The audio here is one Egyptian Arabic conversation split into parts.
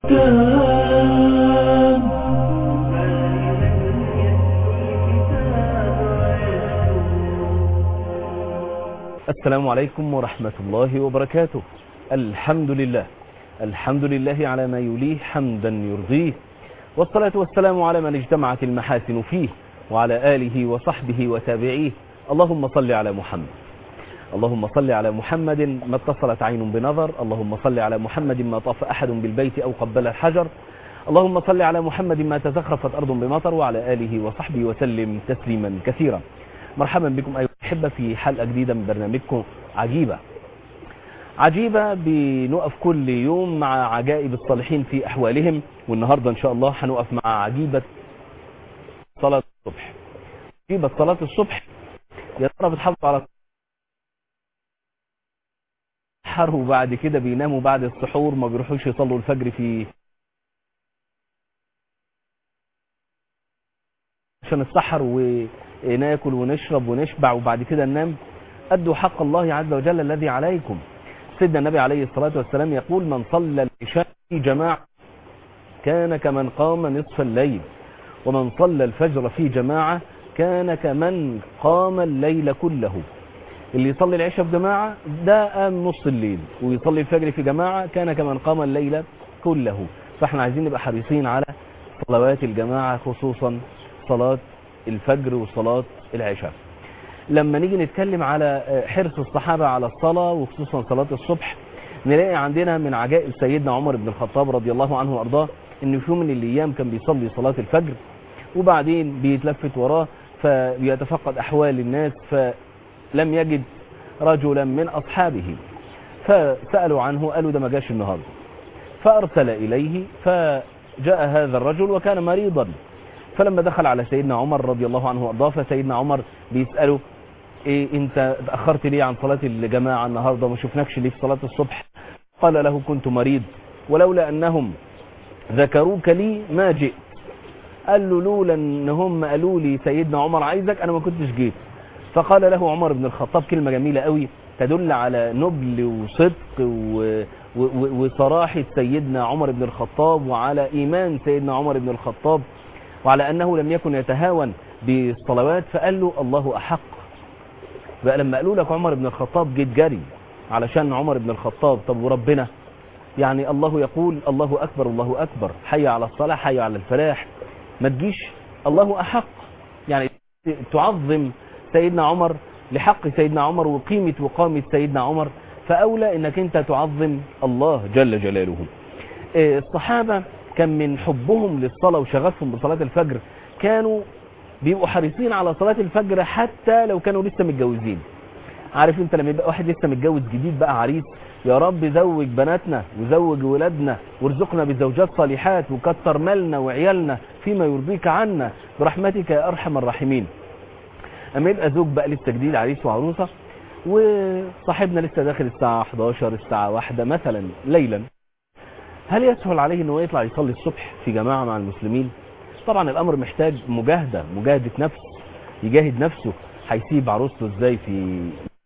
السلام عليكم ورحمة الله وبركاته الحمد لله الحمد لله على ما يليه حمدا يرضيه والصلاة والسلام على من اجتمعت المحاسن فيه وعلى آله وصحبه وتابعيه اللهم صل على محمد اللهم صل على محمد ما اتصلت عين بنظر اللهم صل على محمد ما طاف أحد بالبيت أو قبل الحجر اللهم صل على محمد ما تزخرفت أرض بمطر وعلى آله وصحبه وسلم تسليما كثيرا مرحبا بكم أيها الأحبة في حلقة جديدة من برنامجكم عجيبة عجيبة بنقف كل يوم مع عجائب الصالحين في أحوالهم والنهاردة إن شاء الله هنقف مع عجيبة صلاة الصبح عجيبة صلاة الصبح يا ترى بتحافظوا على السحر وبعد كده بيناموا بعد السحور ما بيروحوش يصلوا الفجر في عشان السحر وناكل ونشرب ونشبع وبعد كده ننام أدوا حق الله عز وجل الذي عليكم سيدنا النبي عليه الصلاة والسلام يقول من صلى العشاء في جماعة كان كمن قام نصف الليل ومن صلى الفجر في جماعة كان كمن قام الليل كله اللي يصلي العشاء في جماعة ده قام نص الليل ويصلي الفجر في جماعة كان كمن قام الليل كله فاحنا عايزين نبقى حريصين على صلوات الجماعة خصوصا صلاة الفجر وصلاة العشاء لما نيجي نتكلم على حرص الصحابة على الصلاة وخصوصا صلاة الصبح نلاقي عندنا من عجائب سيدنا عمر بن الخطاب رضي الله عنه وارضاه ان في يوم من الايام كان بيصلي صلاة الفجر وبعدين بيتلفت وراه فبيتفقد احوال الناس فلم يجد رجلا من اصحابه فسألوا عنه قالوا ده ما جاش النهارده فارسل اليه فجاء هذا الرجل وكان مريضا فلما دخل على سيدنا عمر رضي الله عنه وارضاه فسيدنا عمر بيسأله ايه انت اتأخرت ليه عن صلاة الجماعة النهاردة وما شفناكش ليه في صلاة الصبح قال له كنت مريض ولولا انهم ذكروك لي ما جئت قال له لولا ان هم قالوا لي سيدنا عمر عايزك انا ما كنتش جيت فقال له عمر بن الخطاب كلمة جميلة قوي تدل على نبل وصدق و... و... وصراحة سيدنا عمر بن الخطاب وعلى ايمان سيدنا عمر بن الخطاب وعلى أنه لم يكن يتهاون بالصلوات فقال له الله أحق بقى لما قالوا لك عمر بن الخطاب جيت جري علشان عمر بن الخطاب طب وربنا يعني الله يقول الله أكبر الله أكبر حي على الصلاة حي على الفلاح ما تجيش الله أحق يعني تعظم سيدنا عمر لحق سيدنا عمر وقيمة وقامة سيدنا عمر فأولى أنك أنت تعظم الله جل جلاله الصحابة كان من حبهم للصلاة وشغفهم بصلاة الفجر كانوا بيبقوا حريصين على صلاة الفجر حتى لو كانوا لسه متجوزين عارف انت لما يبقى واحد لسه متجوز جديد بقى عريس يا رب زوج بناتنا وزوج ولادنا وارزقنا بزوجات صالحات وكتر مالنا وعيالنا فيما يرضيك عنا برحمتك يا ارحم الراحمين اما يبقى زوج بقى لسه جديد عريس وعروسة وصاحبنا لسه داخل الساعة 11 الساعة 1 مثلا ليلا هل يسهل عليه انه يطلع يصلي الصبح في جماعة مع المسلمين طبعا الامر محتاج مجاهدة مجاهدة نفس يجاهد نفسه هيسيب عروسته ازاي في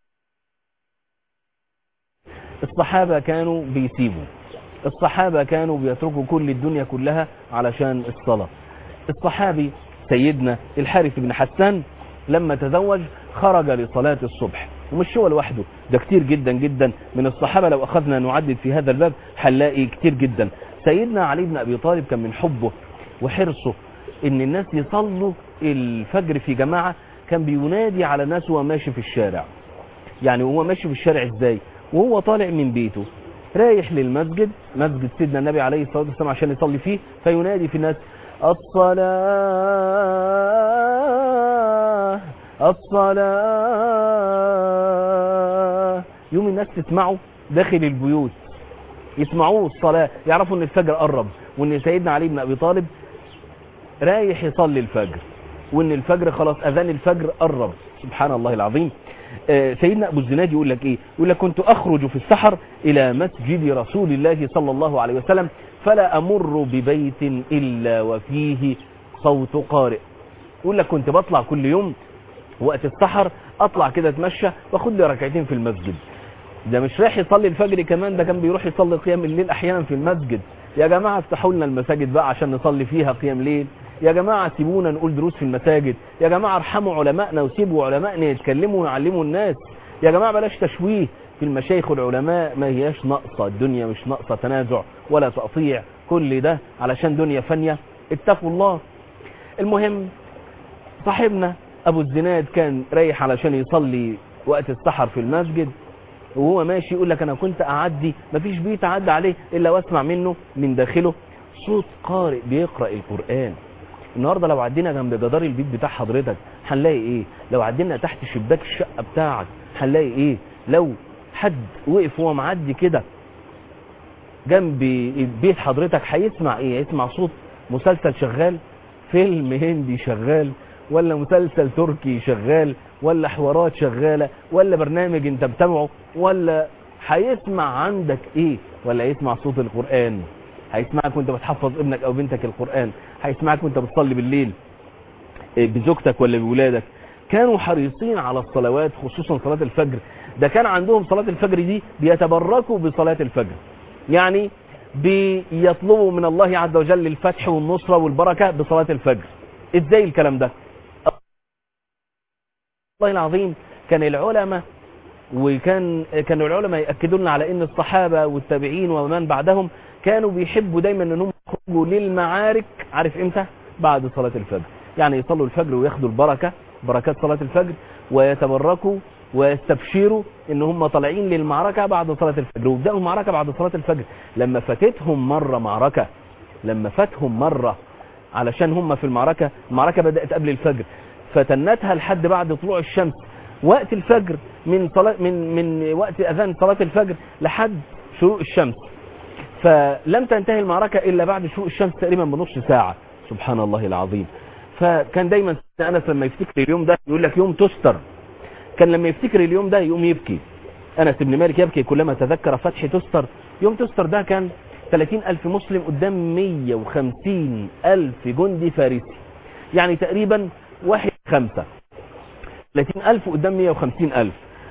الصحابة كانوا بيسيبوا الصحابة كانوا بيتركوا كل الدنيا كلها علشان الصلاة الصحابي سيدنا الحارث بن حسان لما تزوج خرج لصلاة الصبح ومش هو لوحده ده كتير جدا جدا من الصحابة لو أخذنا نعدد في هذا الباب هنلاقي كتير جدا سيدنا علي بن أبي طالب كان من حبه وحرصه ان الناس يصلوا الفجر في جماعة كان بينادي على الناس وهو ماشي في الشارع يعني وهو ماشي في الشارع ازاي وهو طالع من بيته رايح للمسجد مسجد سيدنا النبي عليه الصلاة والسلام عشان يصلي فيه فينادي في الناس الصلاة الصلاة يوم الناس تسمعوا داخل البيوت يسمعوه الصلاة يعرفوا ان الفجر قرب وان سيدنا علي بن ابي طالب رايح يصلي الفجر وان الفجر خلاص اذان الفجر قرب سبحان الله العظيم سيدنا ابو الزناد يقول لك ايه يقول لك كنت اخرج في السحر الى مسجد رسول الله صلى الله عليه وسلم فلا امر ببيت الا وفيه صوت قارئ يقول لك كنت بطلع كل يوم وقت السحر اطلع كده اتمشى واخد لي ركعتين في المسجد ده مش رايح يصلي الفجر كمان ده كان بيروح يصلي قيام الليل احيانا في المسجد يا جماعة افتحوا لنا المساجد بقى عشان نصلي فيها قيام ليل يا جماعة سيبونا نقول دروس في المساجد يا جماعة ارحموا علمائنا وسيبوا علمائنا يتكلموا ويعلموا الناس يا جماعة بلاش تشويه في المشايخ والعلماء ما هياش ناقصة الدنيا مش ناقصة تنازع ولا تقطيع كل ده علشان دنيا فانية اتقوا الله المهم صاحبنا ابو الزناد كان رايح علشان يصلي وقت السحر في المسجد وهو ماشي يقول لك انا كنت اعدي مفيش بيت اعدي عليه الا واسمع منه من داخله صوت قارئ بيقرأ القرآن النهاردة لو عدينا جنب جدار البيت بتاع حضرتك هنلاقي ايه لو عدينا تحت شباك الشقة بتاعك هنلاقي ايه لو حد وقف وهو معدي كده جنب بيت حضرتك هيسمع ايه هيسمع صوت مسلسل شغال فيلم هندي شغال ولا مسلسل تركي شغال ولا حوارات شغالة ولا برنامج انت بتابعه ولا هيسمع عندك ايه ولا يسمع صوت القرآن هيسمعك وانت بتحفظ ابنك او بنتك القرآن هيسمعك وانت بتصلي بالليل بزوجتك ولا بولادك كانوا حريصين على الصلوات خصوصا صلاة الفجر ده كان عندهم صلاة الفجر دي بيتبركوا بصلاة الفجر يعني بيطلبوا من الله عز وجل الفتح والنصرة والبركة بصلاة الفجر ازاي الكلام ده الله العظيم كان العلماء وكان كان العلماء يأكدوا لنا على ان الصحابة والتابعين ومن بعدهم كانوا بيحبوا دايما انهم يخرجوا للمعارك عارف امتى بعد صلاة الفجر يعني يصلوا الفجر وياخدوا البركة بركات صلاة الفجر ويتبركوا ويستبشروا ان هم طالعين للمعركة بعد صلاة الفجر وبدأوا المعركة بعد صلاة الفجر لما فاتتهم مرة معركة لما فاتهم مرة علشان هم في المعركة المعركة بدأت قبل الفجر فتنتها لحد بعد طلوع الشمس وقت الفجر من صلاة من من وقت اذان صلاة الفجر لحد شروق الشمس فلم تنتهي المعركة الا بعد شروق الشمس تقريبا بنص ساعة سبحان الله العظيم فكان دايما انس لما يفتكر اليوم ده يقول لك يوم تستر كان لما يفتكر اليوم ده يقوم يبكي انس بن مالك يبكي كلما تذكر فتح تستر يوم تستر ده كان 30 ألف مسلم قدام 150 ألف جندي فارسي يعني تقريبا واحد خمسة 30 ألف قدام 150 ألف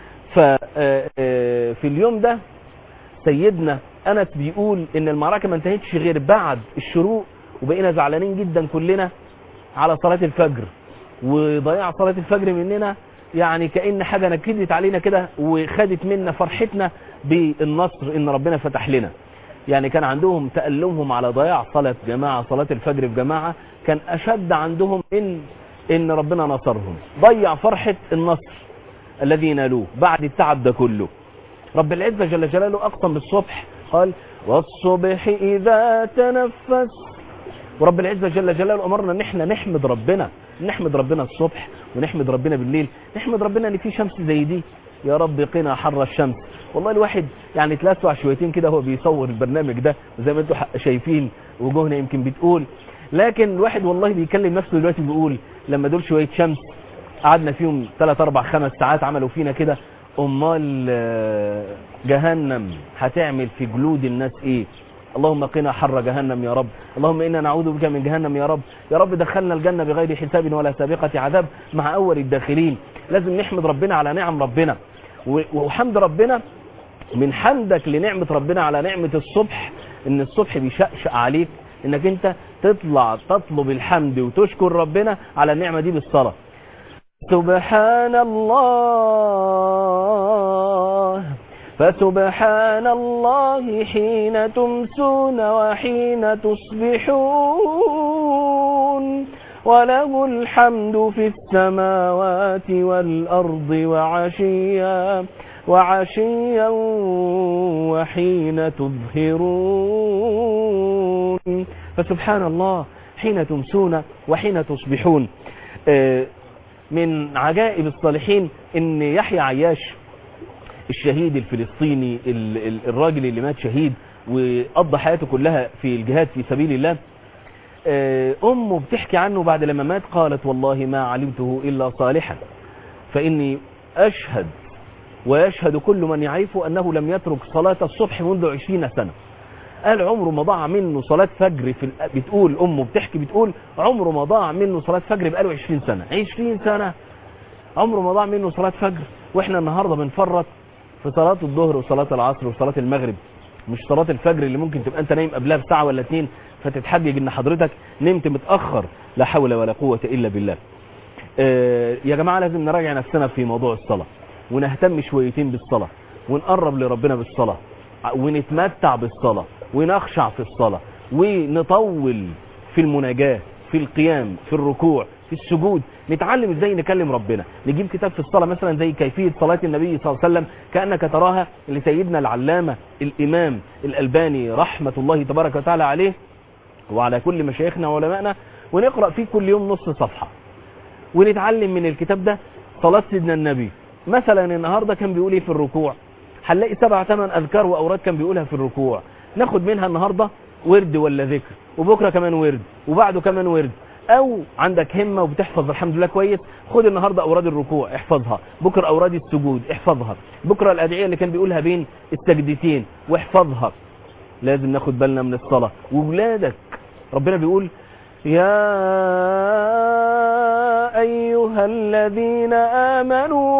ففي اليوم ده سيدنا أنس بيقول إن المعركة ما انتهتش غير بعد الشروق وبقينا زعلانين جدا كلنا على صلاة الفجر وضياع صلاة الفجر مننا يعني كأن حاجة نكدت علينا كده وخدت منا فرحتنا بالنصر إن ربنا فتح لنا يعني كان عندهم تألمهم على ضياع صلاة جماعة صلاة الفجر في جماعة كان أشد عندهم إن إن ربنا نصرهم ضيع فرحة النصر الذي نالوه بعد التعب ده كله رب العزة جل جلاله أقسم بالصبح قال والصبح إذا تنفس ورب العزة جل جلاله أمرنا ان احنا نحمد ربنا نحمد ربنا الصبح ونحمد ربنا بالليل نحمد ربنا ان في شمس زي دي يا رب قنا حر الشمس والله الواحد يعني اتلسع شويتين كده هو بيصور البرنامج ده زي ما انتم شايفين وجوهنا يمكن بتقول لكن الواحد والله بيكلم نفسه دلوقتي بيقول لما دول شوية شمس قعدنا فيهم 3 4 5 ساعات عملوا فينا كده امال جهنم هتعمل في جلود الناس ايه اللهم قنا حر جهنم يا رب اللهم إنا نعوذ بك من جهنم يا رب يا رب دخلنا الجنة بغير حساب ولا سابقة عذاب مع أول الداخلين لازم نحمد ربنا على نعم ربنا وحمد ربنا من حمدك لنعمة ربنا على نعمة الصبح ان الصبح بيشقشق عليك انك انت تطلع تطلب الحمد وتشكر ربنا على النعمة دي بالصلاة سبحان الله فسبحان الله حين تمسون وحين تصبحون وله الحمد في السماوات والأرض وعشيا وعشيا وحين تظهرون فسبحان الله حين تمسون وحين تصبحون من عجائب الصالحين ان يحيى عياش الشهيد الفلسطيني الراجل اللي مات شهيد وقضى حياته كلها في الجهاد في سبيل الله أمه بتحكي عنه بعد لما مات قالت والله ما علمته إلا صالحا فإني أشهد ويشهد كل من يعرفه أنه لم يترك صلاة الصبح منذ عشرين سنة قال عمره ما ضاع منه صلاة فجر في بتقول أمه بتحكي بتقول عمره ما ضاع منه صلاة فجر بقاله عشرين سنة عشرين سنة عمره ما ضاع منه صلاة فجر وإحنا النهاردة بنفرط في صلاة الظهر وصلاة العصر وصلاة المغرب مش صلاة الفجر اللي ممكن تبقى انت نايم قبلها بساعة ولا اتنين فتتحجج ان حضرتك نمت متأخر لا حول ولا قوة الا بالله آه يا جماعة لازم نراجع نفسنا في موضوع الصلاة ونهتم شويتين بالصلاة ونقرب لربنا بالصلاة ونتمتع بالصلاة ونخشع في الصلاة ونطول في المناجاة في القيام في الركوع في السجود نتعلم ازاي نكلم ربنا نجيب كتاب في الصلاة مثلا زي كيفية صلاة النبي صلى الله عليه وسلم كأنك تراها لسيدنا العلامة الإمام الألباني رحمة الله تبارك وتعالى عليه وعلى كل مشايخنا وعلمائنا ونقرأ فيه كل يوم نص صفحة ونتعلم من الكتاب ده صلاة سيدنا النبي مثلا النهاردة كان بيقول ايه في الركوع هنلاقي سبع ثمان أذكار وأوراد كان بيقولها في الركوع ناخد منها النهاردة ورد ولا ذكر وبكرة كمان ورد وبعده كمان ورد او عندك همة وبتحفظ الحمد لله كويس خد النهاردة اوراد الركوع احفظها بكرة اوراد السجود احفظها بكرة الادعية اللي كان بيقولها بين السجدتين واحفظها لازم ناخد بالنا من الصلاة وولادك ربنا بيقول يا ايها الذين امنوا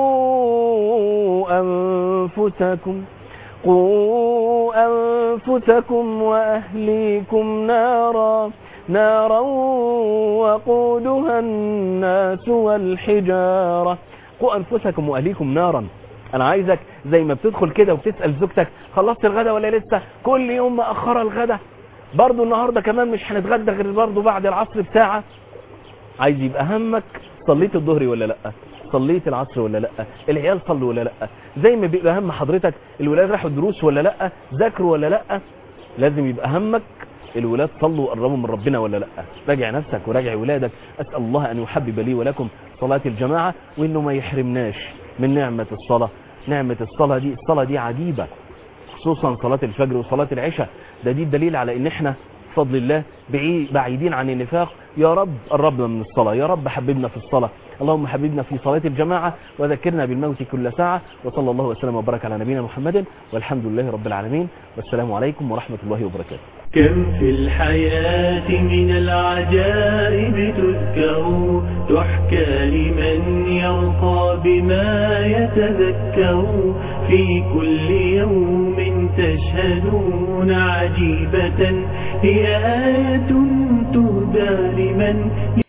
قوا انفسكم قوا أنفسكم وأهليكم نارا نارا وقودها الناس والحجارة قوا أنفسكم وأهليكم نارا أنا عايزك زي ما بتدخل كده وبتسأل زوجتك خلصت الغدا ولا لسه كل يوم مأخرة الغدا برضو النهاردة كمان مش هنتغدى غير برضو بعد العصر بساعة عايز يبقى همك صليت الظهر ولا لأ صليت العصر ولا لا العيال صلوا ولا لا زي ما بيبقى هم حضرتك الولاد راحوا الدروس ولا لا ذاكروا ولا لا لازم يبقى همك الولاد صلوا وقربوا من ربنا ولا لا راجع نفسك وراجع ولادك اسال الله ان يحبب لي ولكم صلاه الجماعه وانه ما يحرمناش من نعمه الصلاه نعمه الصلاه دي الصلاه دي عجيبه خصوصا صلاه الفجر وصلاه العشاء ده دي الدليل على ان احنا بفضل الله بعيدين عن النفاق يا رب قربنا من الصلاة يا رب حببنا في الصلاة اللهم حببنا في صلاة الجماعة وذكرنا بالموت كل ساعة وصلى الله وسلم وبارك على نبينا محمد والحمد لله رب العالمين والسلام عليكم ورحمة الله وبركاته كم في الحياة من العجائب تذكر تحكى لمن يرقى بما يتذكر في كل يوم تشهدون عجيبة هي آية تهدى لمن